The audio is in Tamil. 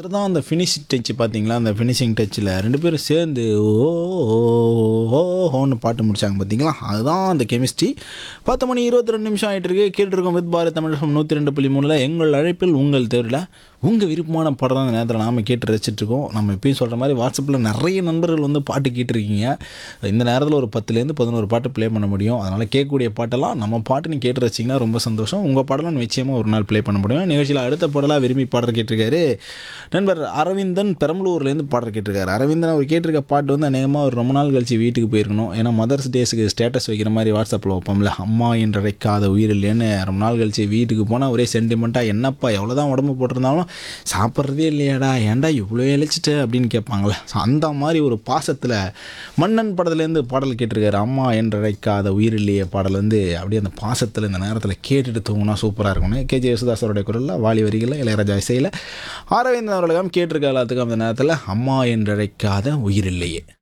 அதுதான் அந்த ஃபினிஷிங் டச் பார்த்தீங்களா அந்த ஃபினிஷிங் டச்சில் ரெண்டு பேரும் சேர்ந்து ஓ ஓ, ஓ ஹோன்னு பாட்டு முடிச்சாங்க பார்த்தீங்களா அதுதான் அந்த கெமிஸ்ட்ரி பத்து மணி இருபத்தி ரெண்டு நிமிஷம் ஆகிட்டு இருக்கு கேட்டிருக்கோம் வித் பாரத் தமிழ் நூற்றி ரெண்டு புள்ளி மூணில் எங்கள் அழைப்பில் உங்கள் தேர்வில் உங்கள் விருப்பமான பாடம் தான் அந்த நேரத்தில் நாம் கேட்டு ரசிச்சிட்ருக்கோம் நம்ம எப்பயும் சொல்கிற மாதிரி வாட்ஸ்அப்பில் நிறைய நண்பர்கள் வந்து பாட்டு கேட்டிருக்கீங்க இந்த நேரத்தில் ஒரு பத்துலேருந்து பதினோரு பாட்டு ப்ளே பண்ண முடியும் அதனால் கேட்கக்கூடிய பாட்டெல்லாம் நம்ம பாட்டு நீ கேட்டு ரசிச்சிங்கன்னா ரொம்ப சந்தோஷம் உங்கள் பாடலாம் நிச்சயமாக ஒரு நாள் ப்ளே பண்ண முடியும் நிகழ்ச்சியில் அடுத்த பாடலாக விரும்பி பாடல் கேட்டிருக்காரு நண்பர் அரவிந்தன் பெரம்பலூர்லேருந்து பாடல் கேட்டிருக்காரு அரவிந்தன் அவர் கேட்டிருக்க பாட்டு வந்து அநேகமாக ஒரு ரொம்ப நாள் கழிச்சு வீட்டுக்கு போயிருக்கணும் ஏன்னா மதர்ஸ் டேஸுக்கு ஸ்டேட்டஸ் வைக்கிற மாதிரி வாட்ஸ்அப்பில் வைப்போம்ல அம்மா என்றழைக்காத உயிர் இல்லைன்னு ரொம்ப நாள் கழிச்சு வீட்டுக்கு போனால் ஒரே சென்டிமெண்ட்டாக என்னப்பா எவ்வளோ தான் உடம்பு போட்டிருந்தாலும் சாப்பிட்றதே இல்லையாடா ஏன்டா இவ்வளோ இழைச்சிட்ட அப்படின்னு கேட்பாங்களே ஸோ அந்த மாதிரி ஒரு பாசத்தில் மன்னன் படத்துலேருந்து பாடல் கேட்டிருக்காரு அம்மா என்றழைக்காத உயிர் இல்லையே பாடல் வந்து அப்படியே அந்த பாசத்தில் இந்த நேரத்தில் கேட்டுட்டு தூங்கினா சூப்பராக இருக்கும்னு கேஜே யேசுதாசருடைய குரலில் வாலி வரிகளில் இளையராஜா இசையில் ஆரவிந்தன் அவர்களுக்கும் கேட்டிருக்க எல்லாத்துக்கும் அந்த நேரத்தில் அம்மா என்றழைக்காத உயிர் இல்லையே